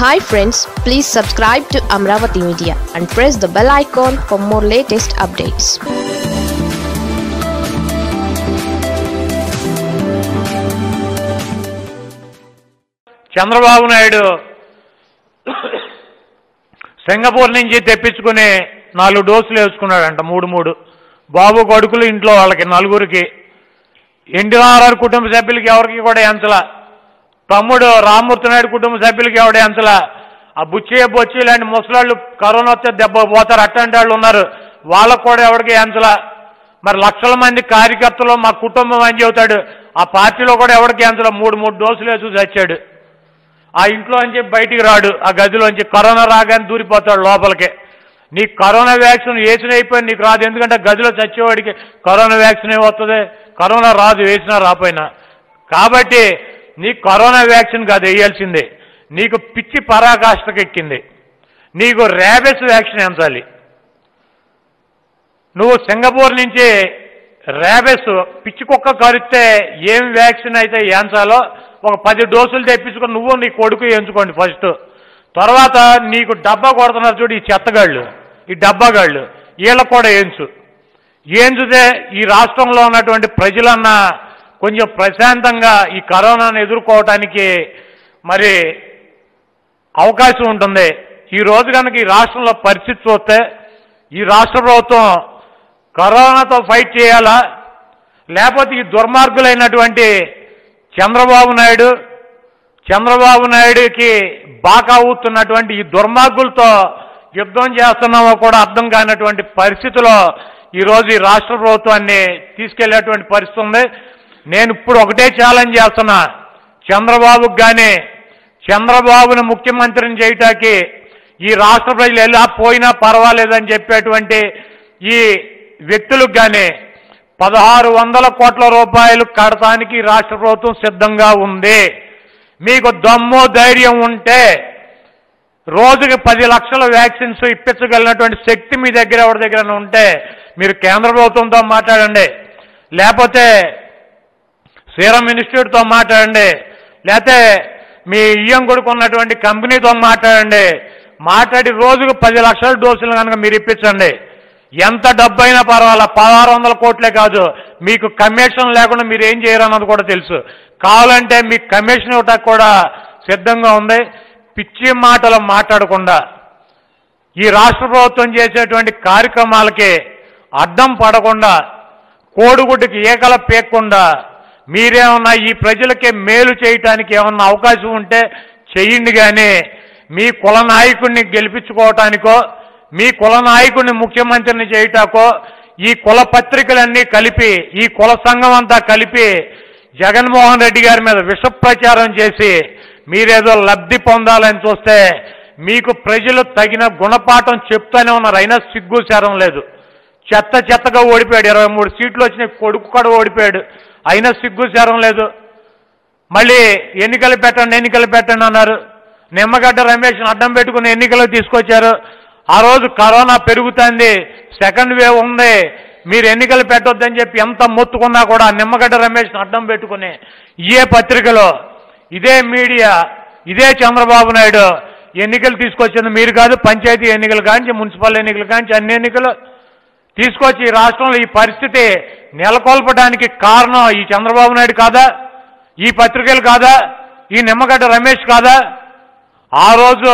hi friends please subscribe to Amaravati media and press the bell icon for more latest updates Chandrababu Naidu Singapore నుంచి తెప్పించుకుని నాలుగు డోసులు వేసుకున్నాడంట మూడు మూడు బాబు కొడుకులు ఇంట్లో వాళ్ళకి నలుగురికి ఎన్టీఆర్ఆర్ కుటుంబ సభ్యులకి ఎవరికి కూడా ఎంచల తమ్ముడు రామ్మూర్తి నాయుడు కుటుంబ సభ్యులకి ఎవడ ఎంచల ఆ బుచ్చయ్య బొచ్చి ఇలాంటి ముసలాళ్ళు కరోనా వస్తే దెబ్బ పోతారు అట్లాంటి వాళ్ళు ఉన్నారు వాళ్ళకు కూడా ఎవరికి ఎంచల మరి లక్షల మంది కార్యకర్తలు మా కుటుంబం అని చెబుతాడు ఆ పార్టీలో కూడా ఎవరికి ఎంచల మూడు మూడు డోసులు వేసి చచ్చాడు ఆ ఇంట్లో నుంచి బయటికి రాడు ఆ గదిలోంచి కరోనా రాగానే దూరిపోతాడు లోపలికి నీకు కరోనా వ్యాక్సిన్ వేసిన అయిపోయి నీకు రాదు ఎందుకంటే గదిలో చచ్చేవాడికి కరోనా వ్యాక్సిన్ ఏమవుతుంది కరోనా రాదు వేసినా రాపోయినా కాబట్టి నీకు కరోనా వ్యాక్సిన్ కాదు వేయాల్సిందే నీకు పిచ్చి పరాకాష్ఠకు ఎక్కింది నీకు ర్యాబిస్ వ్యాక్సిన్ ఎంచాలి నువ్వు సింగపూర్ నుంచి ర్యాబెస్ పిచ్చి కుక్క కరిస్తే ఏం వ్యాక్సిన్ అయితే ఏంచాలో ఒక పది డోసులు తెప్పించుకొని నువ్వు నీ కొడుకు ఎంచుకోండి ఫస్ట్ తర్వాత నీకు డబ్బా కొడుతున్నారు చూడు ఈ చెత్తగాళ్ళు ఈ డబ్బాగాళ్ళు వీళ్ళకు కూడా ఏంచు ఏంచుతే ఈ రాష్ట్రంలో ఉన్నటువంటి ప్రజలన్నా కొంచెం ప్రశాంతంగా ఈ కరోనాను ఎదుర్కోవటానికి మరి అవకాశం ఉంటుంది ఈ రోజు కనుక ఈ రాష్ట్రంలో పరిస్థితి చూస్తే ఈ రాష్ట్ర ప్రభుత్వం కరోనాతో ఫైట్ చేయాలా లేకపోతే ఈ దుర్మార్గులైనటువంటి చంద్రబాబు నాయుడు చంద్రబాబు నాయుడుకి బాకా ఊతున్నటువంటి ఈ దుర్మార్గులతో యుద్ధం చేస్తున్నామో కూడా అర్థం కానటువంటి పరిస్థితిలో ఈరోజు ఈ రాష్ట్ర ప్రభుత్వాన్ని తీసుకెళ్లేటువంటి పరిస్థితి ఉంది నేను ఇప్పుడు ఒకటే ఛాలెంజ్ చేస్తున్నా చంద్రబాబుకి కానీ చంద్రబాబును ముఖ్యమంత్రిని చేయటానికి ఈ రాష్ట్ర ప్రజలు ఎలా పోయినా పర్వాలేదని చెప్పేటువంటి ఈ వ్యక్తులకు కానీ పదహారు వందల కోట్ల రూపాయలు కడటానికి ఈ రాష్ట్ర ప్రభుత్వం సిద్ధంగా ఉంది మీకు దమ్ము ధైర్యం ఉంటే రోజుకి పది లక్షల వ్యాక్సిన్స్ ఇప్పించగలిగినటువంటి శక్తి మీ దగ్గర ఎవరి దగ్గర ఉంటే మీరు కేంద్ర ప్రభుత్వంతో మాట్లాడండి లేకపోతే సీరం ఇన్స్టిట్యూట్తో మాట్లాడండి లేకపోతే మీ ఇయ్యం కొడుకు ఉన్నటువంటి కంపెనీతో మాట్లాడండి మాట్లాడి రోజుకు పది లక్షల డోసులు కనుక మీరు ఇప్పించండి ఎంత డబ్బైనా పర్వాలా పదహారు వందల కోట్లే కాదు మీకు కమిషన్ లేకుండా మీరు ఏం చేయరు అన్నది కూడా తెలుసు కావాలంటే మీకు కమిషన్ ఇవ్వటానికి కూడా సిద్ధంగా ఉంది పిచ్చి మాటలు మాట్లాడకుండా ఈ రాష్ట్ర ప్రభుత్వం చేసేటువంటి కార్యక్రమాలకి అడ్డం పడకుండా కోడిగుడ్డుకి ఏకల పేక్కుండా మీరేమన్నా ఈ ప్రజలకి మేలు చేయటానికి ఏమన్నా అవకాశం ఉంటే చెయ్యండి కానీ మీ కుల నాయకుడిని గెలిపించుకోవటానికో మీ కుల నాయకుడిని ముఖ్యమంత్రిని చేయటాకో ఈ కుల పత్రికలన్నీ కలిపి ఈ కుల సంఘం అంతా కలిపి జగన్మోహన్ రెడ్డి గారి మీద విష ప్రచారం చేసి మీరేదో లబ్ధి పొందాలని చూస్తే మీకు ప్రజలు తగిన గుణపాఠం చెప్తానే ఉన్నారు అయినా సిగ్గు శరం లేదు చెత్త చెత్తగా ఓడిపోయాడు ఇరవై మూడు సీట్లు వచ్చినాయి కొడుకు కూడా ఓడిపోయాడు అయినా సిగ్గు శరం లేదు మళ్ళీ ఎన్నికలు పెట్టండి ఎన్నికలు పెట్టండి అన్నారు నిమ్మగడ్డ రమేష్ని అడ్డం పెట్టుకుని ఎన్నికలు తీసుకొచ్చారు ఆ రోజు కరోనా పెరుగుతుంది సెకండ్ వేవ్ ఉంది మీరు ఎన్నికలు పెట్టొద్దని చెప్పి ఎంత మొత్తుకున్నా కూడా నిమ్మగడ్డ రమేష్ని అడ్డం పెట్టుకుని ఇదే పత్రికలో ఇదే మీడియా ఇదే చంద్రబాబు నాయుడు ఎన్నికలు తీసుకొచ్చింది మీరు కాదు పంచాయతీ ఎన్నికలు కాంచి మున్సిపల్ ఎన్నికలు కాంచి అన్ని ఎన్నికలు తీసుకొచ్చి ఈ రాష్ట్రంలో ఈ పరిస్థితి నెలకొల్పడానికి కారణం ఈ చంద్రబాబు నాయుడు కాదా ఈ పత్రికలు కాదా ఈ నిమ్మగడ్డ రమేష్ కాదా ఆ రోజు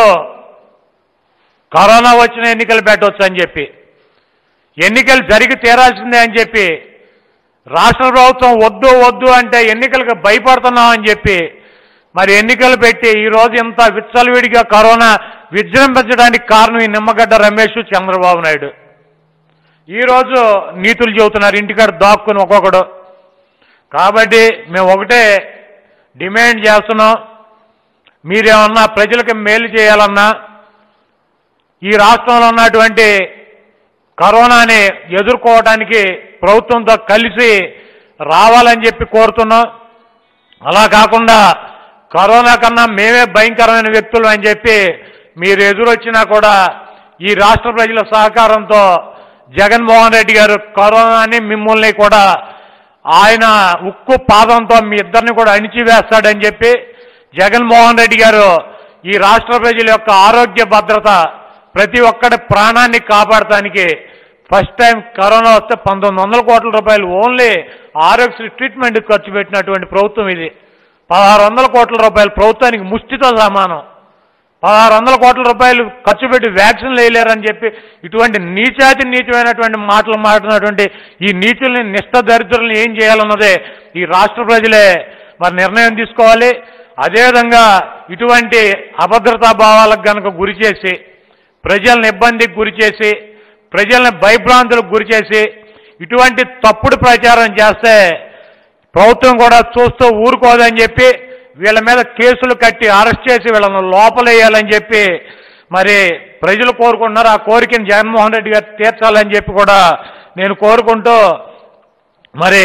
కరోనా వచ్చిన ఎన్నికలు పెట్టవచ్చు అని చెప్పి ఎన్నికలు జరిగి తీరాల్సిందే అని చెప్పి రాష్ట్ర ప్రభుత్వం వద్దు వద్దు అంటే ఎన్నికలకు భయపడుతున్నాం అని చెప్పి మరి ఎన్నికలు పెట్టి ఈ రోజు ఇంత విచ్చలవిడిగా కరోనా విజృంభించడానికి కారణం ఈ నిమ్మగడ్డ రమేష్ చంద్రబాబు నాయుడు ఈ రోజు నీతులు చెబుతున్నారు ఇంటికాడ దాక్కుని ఒక్కొక్కడు కాబట్టి మేము ఒకటే డిమాండ్ చేస్తున్నాం మీరేమన్నా ప్రజలకు మేలు చేయాలన్నా ఈ రాష్ట్రంలో ఉన్నటువంటి కరోనాని ఎదుర్కోవడానికి ప్రభుత్వంతో కలిసి రావాలని చెప్పి కోరుతున్నాం అలా కాకుండా కరోనా కన్నా మేమే భయంకరమైన వ్యక్తులు అని చెప్పి మీరు ఎదురొచ్చినా కూడా ఈ రాష్ట్ర ప్రజల సహకారంతో జగన్మోహన్ రెడ్డి గారు కరోనాని మిమ్మల్ని కూడా ఆయన ఉక్కు పాదంతో మీ ఇద్దరిని కూడా అణిచివేస్తాడని చెప్పి జగన్మోహన్ రెడ్డి గారు ఈ రాష్ట్ర ప్రజల యొక్క ఆరోగ్య భద్రత ప్రతి ఒక్కడి ప్రాణాన్ని కాపాడటానికి ఫస్ట్ టైం కరోనా వస్తే పంతొమ్మిది వందల కోట్ల రూపాయలు ఓన్లీ ఆరోగ్య ట్రీట్మెంట్ ఖర్చు పెట్టినటువంటి ప్రభుత్వం ఇది పదహారు వందల కోట్ల రూపాయలు ప్రభుత్వానికి ముష్టితో సమానం పదహారు వందల కోట్ల రూపాయలు ఖర్చు పెట్టి వ్యాక్సిన్లు వేయలేరని చెప్పి ఇటువంటి నీచాతి నీచమైనటువంటి మాటలు మాట్లాడినటువంటి ఈ నీచుల్ని నిష్ఠ దరిద్రుల్ని ఏం చేయాలన్నదే ఈ రాష్ట్ర ప్రజలే మరి నిర్ణయం తీసుకోవాలి అదేవిధంగా ఇటువంటి అభద్రతా భావాలకు గనక గురి చేసి ప్రజల్ని ఇబ్బందికి గురి చేసి ప్రజల్ని భయభ్రాంతులకు గురి చేసి ఇటువంటి తప్పుడు ప్రచారం చేస్తే ప్రభుత్వం కూడా చూస్తూ ఊరుకోదని చెప్పి వీళ్ళ మీద కేసులు కట్టి అరెస్ట్ చేసి వీళ్ళను లోపలేయాలని చెప్పి మరి ప్రజలు కోరుకుంటున్నారు ఆ కోరికను జగన్మోహన్ రెడ్డి గారు తీర్చాలని చెప్పి కూడా నేను కోరుకుంటూ మరి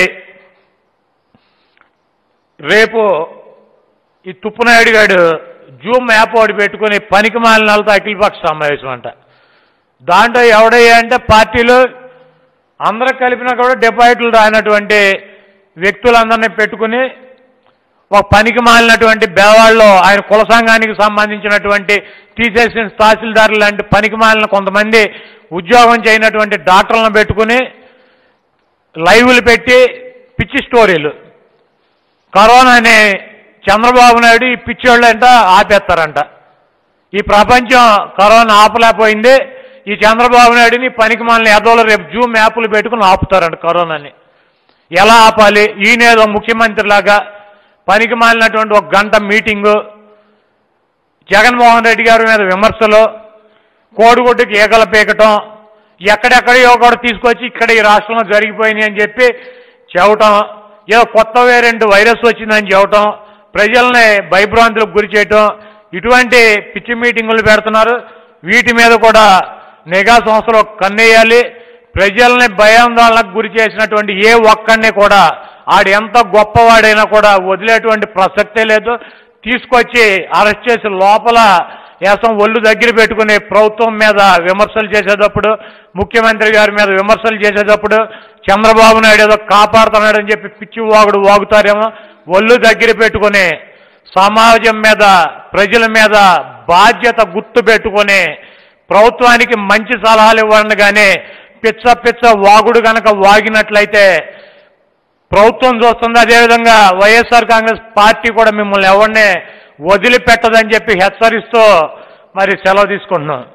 రేపు ఈ తుప్పునాయుడు గారు జూమ్ యాప్ ఒకటి పెట్టుకుని పనికి మాలినాలతో అఖిలపక్ష సమావేశం అంట దాంట్లో ఎవడయ్యా అంటే పార్టీలు అందరూ కలిపినా కూడా డిపాజిట్లు రానటువంటి వ్యక్తులందరినీ పెట్టుకుని ఒక పనికి మాలినటువంటి బేవాళ్ళు ఆయన కుల సంఘానికి సంబంధించినటువంటి తీసేసిన తహసీల్దారులు లాంటి పనికి మాలిన కొంతమంది ఉద్యోగం చేయనటువంటి డాక్టర్లను పెట్టుకుని లైవ్లు పెట్టి పిచ్చి స్టోరీలు కరోనాని చంద్రబాబు నాయుడు ఈ పిచ్చోళ్ళు అంట ఆపేస్తారంట ఈ ప్రపంచం కరోనా ఆపలేకపోయింది ఈ చంద్రబాబు నాయుడిని పనికి మాలిన ఎదోలు రేపు జూమ్ యాప్లు పెట్టుకుని ఆపుతారంట కరోనాని ఎలా ఆపాలి ఈయనేదో ముఖ్యమంత్రిలాగా పనికి మాలినటువంటి ఒక గంట మీటింగు జగన్మోహన్ రెడ్డి గారి మీద విమర్శలు కోడిగుడ్డుకి ఈగలు పీకటం ఎక్కడెక్కడో కూడా తీసుకొచ్చి ఇక్కడ ఈ రాష్ట్రంలో జరిగిపోయినాయి అని చెప్పి చెప్పటం ఏదో కొత్త వేరెంట్ వైరస్ వచ్చిందని చెప్పటం ప్రజల్ని భయభ్రాంతులకు గురి చేయటం ఇటువంటి పిచ్చి మీటింగులు పెడుతున్నారు వీటి మీద కూడా నిఘా సంస్థలు కన్నేయాలి ప్రజల్ని భయాందోళనకు గురి చేసినటువంటి ఏ ఒక్కడిని కూడా ఆడు ఎంత గొప్పవాడైనా కూడా వదిలేటువంటి ప్రసక్తే లేదు తీసుకొచ్చి అరెస్ట్ చేసి లోపల ఏసం ఒళ్ళు దగ్గర పెట్టుకుని ప్రభుత్వం మీద విమర్శలు చేసేటప్పుడు ముఖ్యమంత్రి గారి మీద విమర్శలు చేసేటప్పుడు చంద్రబాబు నాయుడు ఏదో కాపాడుతున్నాడని చెప్పి పిచ్చి వాగుడు వాగుతారేమో ఒళ్ళు దగ్గర పెట్టుకుని సమాజం మీద ప్రజల మీద బాధ్యత గుర్తు పెట్టుకుని ప్రభుత్వానికి మంచి సలహాలు ఇవ్వండి కానీ పిచ్చ పిచ్చ వాగుడు గనక వాగినట్లయితే ప్రభుత్వం చూస్తుంది అదేవిధంగా వైఎస్ఆర్ కాంగ్రెస్ పార్టీ కూడా మిమ్మల్ని ఎవరిని వదిలిపెట్టదని చెప్పి హెచ్చరిస్తూ మరి సెలవు తీసుకుంటున్నాం